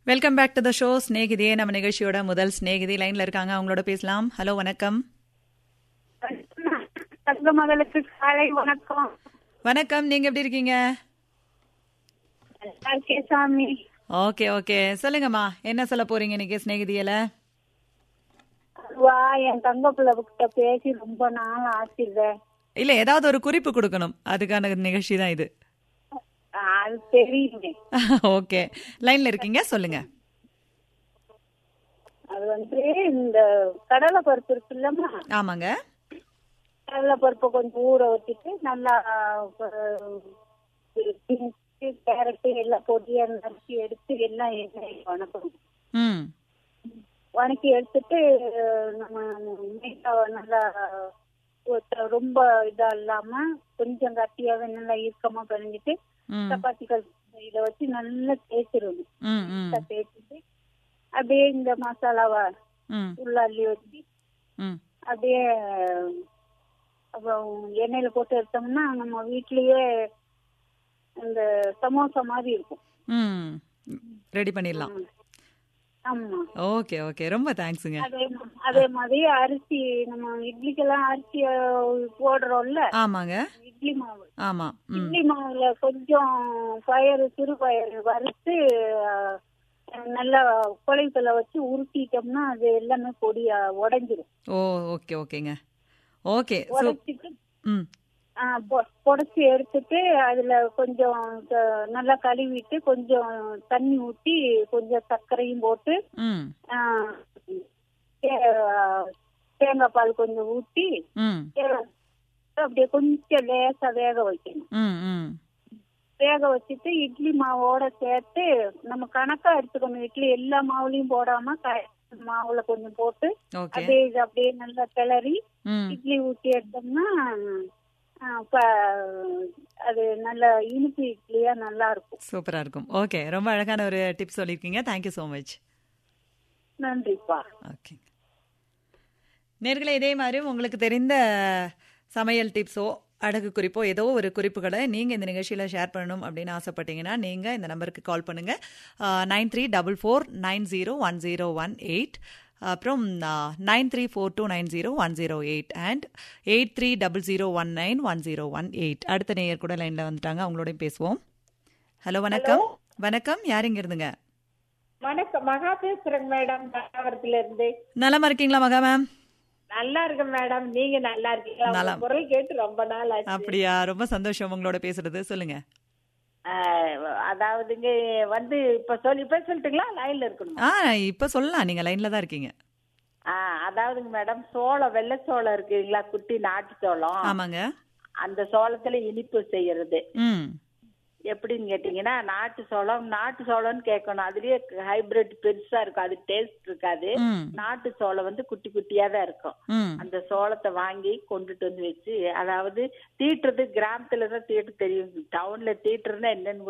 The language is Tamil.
Welcome back to the show Snehithiye நம்ம நிகழ்ச்சியோட முதல் ஸ்நேகிதி லைன்ல இருக்காங்க அவங்களோட பேசலாம் ஹலோ வணக்கம் தங்க மகளுக்கு காலை வணக்கம் வணக்கம் நீங்க எப்படி இருக்கீங்க நல்லா இருக்கேன் சாமி ஓகே ஓகே சொல்லுங்கம்மா என்ன சொல்ல போறீங்க இன்னைக்கு ஸ்நேகிதியில வா என் தங்க பிள்ளை கிட்ட பேசி ரொம்ப நாள் ஆச்சுங்க இல்ல ஏதாவது ஒரு குறிப்பு கொடுக்கணும் அதுக்கான நிகழ்ச்சி தான் இது அது தெரியுமே ஓகே லைன்ல இருக்கீங்க சொல்லுங்க அது வந்து இந்த கடலை பருப்பு இருக்குல்லம்மா ஆமாங்க கடலை பருப்பை கொஞ்சம் ஊற வச்சுட்டு நல்லா அஹ், பீன்ஸு கேரட்டு எல்லாம் பொடியா நறுக்கி எடுத்து எல்லாம் எண்ணெய் வணக்கணும் ம் வணக்கி எடுத்துட்டு அஹ், நம்ம மைதாவை நல்லா ஒத்த- ரொம்ப இதா இல்லாம கொஞ்சம் கட்டியாவே நல்லா இறுக்கமா பிணைஞ்சிட்டு ம் சப்பாத்திகள் இத வச்சு நல்லா தேய்ச்சிடணும் ம் ம் நல்லா தேய்ச்சிட்டு அப்படியே இந்த மசாலாவை ம் உள்ள அள்ளி வச்சு ம் அப்படியே அப்புறம் எண்ணெயில போட்டு எடுத்தோம்னா நம்ம வீட்லயே இந்த சமோசா மாதிரி இருக்கும் ம் ரெடி பண்ணிடலாம் ஆமா ஓகே ஓகே ரொம்ப தேங்க்ஸுங்க அதே மா- அதே மாதிரி அரிசி நம்ம இட்லிக்கெல்லாம் அரிசி அஹ், போடுறோம்ல ஆமாங்க இட்லி மாவு ஆமா ம் இட்லி மாவுல கொஞ்சம் பயறு சிறு பயறு வறுத்து அஹ், நல்லா குழைத்துல வச்சு உருட்டிட்டோம்னா அது எல்லாமே பொடியா உடைஞ்சிரும் ஓ ஓகே ஓகேங்க ஓகே ஸோ உடைச்சிட்டு ம் புடச்சி எடுத்துட்டு அதுல கொஞ்சம் க- நல்லா கழுவிட்டு கொஞ்சம் தண்ணி ஊத்தி கொஞ்சம் சர்க்கரையும் போட்டு ம் ஆஹ், தே- தேங்காய் பால் கொஞ்சம் ஊத்தி ம் அப்படியே கொஞ்சம் லேசா வேக வைக்கணும் ம் ம் வேக வச்சுட்டு இட்லி மாவோட சேர்த்து நம்ம கணக்கா எடுத்துக்கணும் இட்லி எல்லா மாவுலயும் போடாம க- மாவுல கொஞ்சம் போட்டு ஓகே அப்படியே இது அப்படியே நல்லா கிளறி ம் இட்லி ஊத்தி எடுத்தோம்னா ஆ, ப- அது நல்ல இனிப்பு இட்லியா நல்லா இருக்கும் சூப்பரா இருக்கும் ஓகே ரொம்ப அழகான ஒரு டிப்ஸ் சொல்லியிருக்கீங்க தேங்க்யூ ஸோ மச் நன்றிப்பா ஓகே நேர்களே இதே மாதிரி உங்களுக்கு தெரிந்த சமையல் டிப்ஸோ அழகு குறிப்போ ஏதோ ஒரு குறிப்புகளை நீங்கள் இந்த நிகழ்ச்சியில் ஷேர் பண்ணணும் அப்படின்னு ஆசைப்பட்டீங்கன்னா நீங்கள் இந்த நம்பருக்கு கால் பண்ணுங்கள் nine three double four nine zero one zero one eight அப்புறம் nine three four two nine zero one zero eight and eight three double zero one nine one zero one eight அடுத்த நேயர் கூட லைனில் வந்துட்டாங்க அவங்களோடையும் பேசுவோம் ஹலோ வணக்கம் வணக்கம் யார் இங்க இருந்துங்க வணக்கம் மகா பேசுறேங்க மேடம் தாவரத்துல இருந்து நலமா இருக்கீங்களா மகா மேம் நல்லா இருக்கேன் மேடம் நீங்க நல்லா இருக்கீங்களா உங்க நலம். குரல் கேட்டு ரொம்ப நாள் ஆச்சு அப்படியா ரொம்ப சந்தோஷம் உங்களோட பேசுறது சொல்லுங்க ஆஹ், அதாவதுங்க வந்து இப்ப சொல்லி இப்ப சொல்லட்டுங்களா லைன்ல இருக்கணும் ஆ இப்ப சொல்லலாம் நீங்க லைன்ல தான் இருக்கீங்க ஆஹ் அதாவதுங்க மேடம் சோளம் வெள்ளை சோளம் இருக்குங்களா குட்டி நாட்டு சோளம் ஆமாங்க அந்த சோளத்துல இனிப்பு செய்யறது ம் எப்படின்னு கேட்டீங்கன்னா நாட்டு சோளம் நாட்டு சோளம்னு கேட்கணும் அதுலயே ஹைபிரிட் பெருசா இருக்கும் அது டேஸ்ட் இருக்காது ம் நாட்டு சோளம் வந்து குட்டி குட்டியா தான் இருக்கும் ம் அந்த சோளத்தை வாங்கி கொண்டுட்டு வந்து வச்சு அதாவது தீட்டுறது கிராமத்துல தான் தீட்டு தெரியும் டவுன்ல தீட்டுறதுன்னா என்னன்னு கூட